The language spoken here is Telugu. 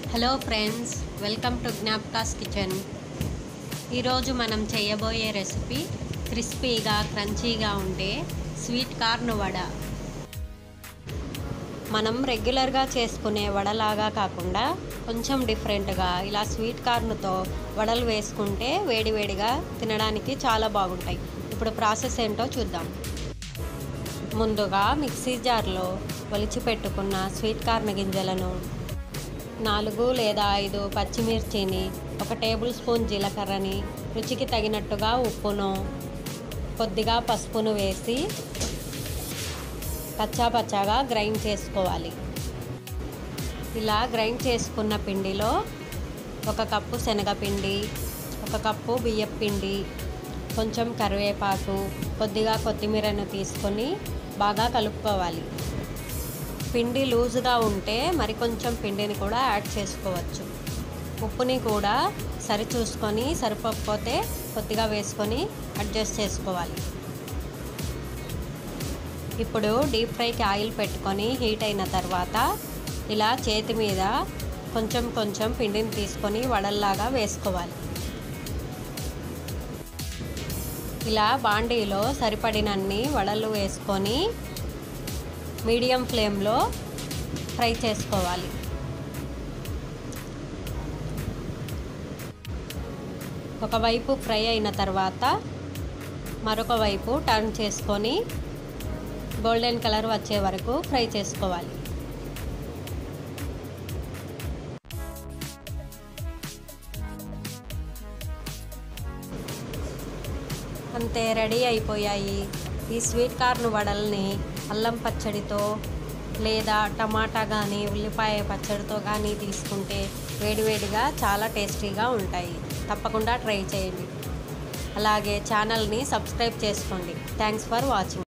hello friends welcome to Gnapakas kitchen ఈరోజు మనం చేయబోయే రెసిపీ క్రిస్పీగా క్రంచీగా ఉండే స్వీట్ కార్న్ వడ మనం రెగ్యులర్గా చేసుకునే వడలాగా కాకుండా కొంచెం డిఫరెంట్గా ఇలా స్వీట్ కార్న్తో వడలు వేసుకుంటే వేడివేడిగా తినడానికి చాలా బాగుంటాయి ఇప్పుడు ప్రాసెస్ ఏంటో చూద్దాం ముందుగా మిక్సీ జార్లో ఒలిచి పెట్టుకున్న స్వీట్ కార్న్ గింజలను నాలుగు లేదా ఐదు పచ్చిమిర్చిని ఒక టేబుల్ స్పూన్ జీలకర్రని రుచికి తగినట్టుగా ఉప్పును కొద్దిగా పసుపును వేసి పచ్చా పచ్చాగా గ్రైండ్ చేసుకోవాలి ఇలా గ్రైండ్ చేసుకున్న పిండిలో ఒక కప్పు శనగపిండి ఒక కప్పు బియ్యం పిండి కొంచెం కరివేపాకు కొద్దిగా కొత్తిమీరను తీసుకొని బాగా కలుపుకోవాలి పిండి లూజుగా ఉంటే మరి కొంచెం పిండిని కూడా యాడ్ చేసుకోవచ్చు ఉప్పుని కూడా సరి చూసుకొని సరిపోకపోతే కొద్దిగా వేసుకొని అడ్జస్ట్ చేసుకోవాలి ఇప్పుడు డీప్ ఫ్రైకి ఆయిల్ పెట్టుకొని హీట్ అయిన తర్వాత ఇలా చేతి మీద కొంచెం కొంచెం పిండిని తీసుకొని వడల్లాగా వేసుకోవాలి ఇలా బాండీలో సరిపడినన్ని వడలు వేసుకొని మీడియం ఫ్లేమ్లో ఫ్రై చేసుకోవాలి ఒకవైపు ఫ్రై అయిన తర్వాత మరొక వైపు టర్న్ చేసుకొని గోల్డెన్ కలర్ వచ్చే వరకు ఫ్రై చేసుకోవాలి అంతే రెడీ అయిపోయాయి ఈ స్వీట్ కార్న్ వడల్ని అల్లం పచ్చడితో లేదా టమాటా కానీ ఉల్లిపాయ పచ్చడితో కానీ తీసుకుంటే వేడివేడిగా చాలా టేస్టీగా ఉంటాయి తప్పకుండా ట్రై చేయండి అలాగే ఛానల్ని సబ్స్క్రైబ్ చేసుకోండి థ్యాంక్స్ ఫర్ వాచింగ్